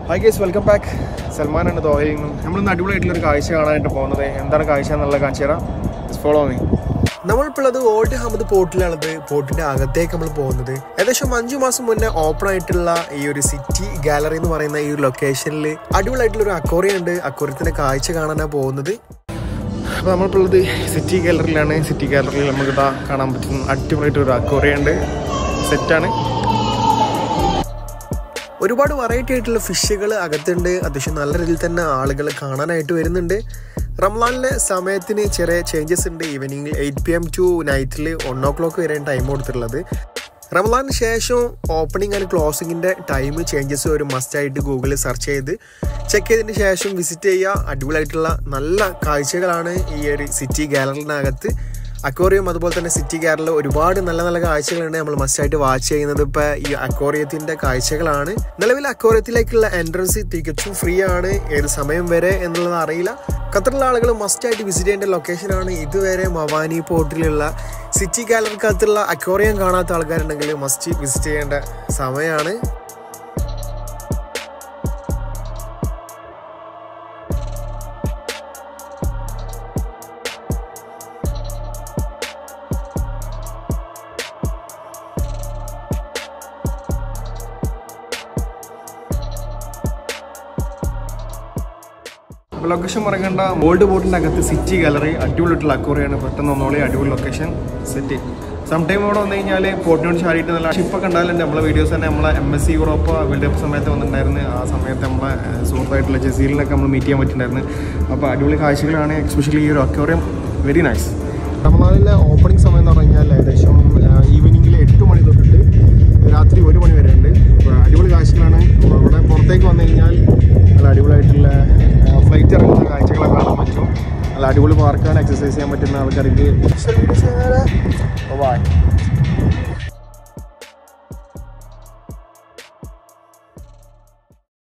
hi guys welcome back സൽമാനാണ് ദോഹയിൽ നിന്നും നമ്മളിന്ന് അടിപൊളിയായിട്ടുള്ള ഒരു കാഴ്ച കാണാനായിട്ട് പോകുന്നത് എന്താണ് കാഴ്ച എന്നുള്ളത് കാണിച്ചു തരാം ഫോളോ മീ നമ്മളിപ്പോൾ ഉള്ളത് ഓൾഡ് ഹമദ് പോർട്ടിലാണത് പോർട്ടിന്റെ അകത്തേക്ക് നമ്മൾ പോകുന്നത് ഏകദേശം അഞ്ചു മാസം മുന്നേ ഓപ്പൺ ആയിട്ടുള്ള ഈ ഒരു സിറ്റി ഗാലറി എന്ന് പറയുന്ന ഈ ഒരു ലൊക്കേഷനിൽ അടിപൊളിയായിട്ടുള്ള ഒരു അക്വറിയം ഉണ്ട് അക്വറിയത്തിന്റെ കാഴ്ച കാണാനാണ് പോകുന്നത് അപ്പോൾ നമ്മളിപ്പോൾ ഉള്ളത് സിറ്റി ഗാലറിയിലാണ് സിറ്റി ഗാലറിയിൽ നമുക്ക് ഇതാ കാണാൻ പറ്റുന്ന അടിപൊളിയായിട്ട് ഒരു അക്വറിയ ഉണ്ട് സെറ്റാണ് ഒരുപാട് വെറൈറ്റി ആയിട്ടുള്ള ഫിഷുകൾ അകത്തുണ്ട് അത്യാവശ്യം നല്ല രീതിയിൽ തന്നെ ആളുകൾ കാണാനായിട്ട് വരുന്നുണ്ട് റംലാനിലെ സമയത്തിന് ചെറിയ ചേഞ്ചസ് ഉണ്ട് ഈവനിങ്ങിൽ എയ്റ്റ് പി എം ടു നൈറ്റിൽ വൺ ഓ ക്ലോക്ക് വരെയാണ് ടൈം കൊടുത്തിട്ടുള്ളത് റംലാന് ശേഷം ഓപ്പണിംഗ് ആൻഡ് ക്ലോസിങ്ങിൻ്റെ ടൈം ചേഞ്ചസ് ഒരു മസ്റ്റായിട്ട് ഗൂഗിളിൽ സെർച്ച് ചെയ്ത് ചെക്ക് ചെയ്തതിന് ശേഷം വിസിറ്റ് ചെയ്യുക അടിപൊളിയായിട്ടുള്ള നല്ല കാഴ്ചകളാണ് ഈ ഒരു സിറ്റി ഗാലറിനകത്ത് അക്വോറിയം അതുപോലെ തന്നെ സിറ്റി ഗാലറിൽ ഒരുപാട് നല്ല നല്ല കാഴ്ചകളുണ്ട് നമ്മൾ മസ്റ്റായിട്ട് വാച്ച് ചെയ്യുന്നത് ഇപ്പോൾ ഈ അക്വോറിയത്തിൻ്റെ കാഴ്ചകളാണ് നിലവിൽ അക്വോറിയത്തിലേക്കുള്ള എൻട്രൻസ് തികച്ചും ഫ്രീ ആണ് ഏത് സമയം വരെ എന്നുള്ളത് അറിയില്ല ഖത്തറിലെ ആളുകൾ മസ്റ്റായിട്ട് വിസിറ്റ് ചെയ്യേണ്ട ലൊക്കേഷനാണ് ഇതുവരെ മവാനി പോർട്ടിലുള്ള സിറ്റി ഗാലറിക്കകത്തുള്ള അക്വോറിയം കാണാത്ത ആൾക്കാരുണ്ടെങ്കിൽ മസ്റ്റ് വിസിറ്റ് ചെയ്യേണ്ട സമയമാണ് അപ്പോൾ ലൊക്കേഷൻ പറയേണ്ട ഓൾഡ് ബോട്ടിൻ്റെ അകത്ത് സിറ്റി ഗാലറി അടിപൊളിയായിട്ടുള്ള അക്വറിയാണ് പെട്ടെന്ന് ഒന്നോളി അടിപൊളി ലൊക്കേഷൻ സെറ്റ് സം ടൈം ഇവിടെ വന്നു കഴിഞ്ഞാൽ പോർട്ടിനോട് ചാടിയിട്ട് നല്ല ഷിപ്പൊക്കെ ഉണ്ടായാലുണ്ട് നമ്മളെ വീഡിയോസ് തന്നെ നമ്മളെ M S C Europe world cup സമയത്ത് വന്നിട്ടുണ്ടായിരുന്നു ആ സമയത്ത് നമ്മളെ ഏഹ്, സുഹൃത്തായിട്ടുള്ള ജസീലിനൊക്കെ നമ്മൾ മീറ്റ് ചെയ്യാൻ പറ്റിയിട്ടുണ്ടായിരുന്നു അപ്പോൾ അടിപൊളി കാഴ്ചകളാണ് എക്സ്പെഷ്യലി ഈ ഒരു അക്വറിയം വെരി നൈസ് റമദാനിലെ ഓപ്പണിംഗ് സമയം എന്ന് പറഞ്ഞു കഴിഞ്ഞാൽ ഏകദേശം ഈവനിങ്ങിൽ എട്ട് മണി തൊട്ടിട്ട് രാത്രി ഒരു മണി വരെ ഉണ്ട് അപ്പോൾ അടിപൊളി കാഴ്ചകളാണ് അപ്പോൾ ഇവിടെ പുറത്തേക്ക് വന്നു കഴിഞ്ഞാൽ നല്ല അടിപൊളിയായിട്ടുള്ള ഫ്ലൈറ്റ് ഇറങ്ങുന്ന കാഴ്ചകളൊക്കെ കാണാൻ പറ്റും നല്ല അടിപൊളി പാർക്കാണ് എക്സസൈസ് ചെയ്യാൻ പറ്റുന്ന ആൾക്കാർക്ക് ബൈ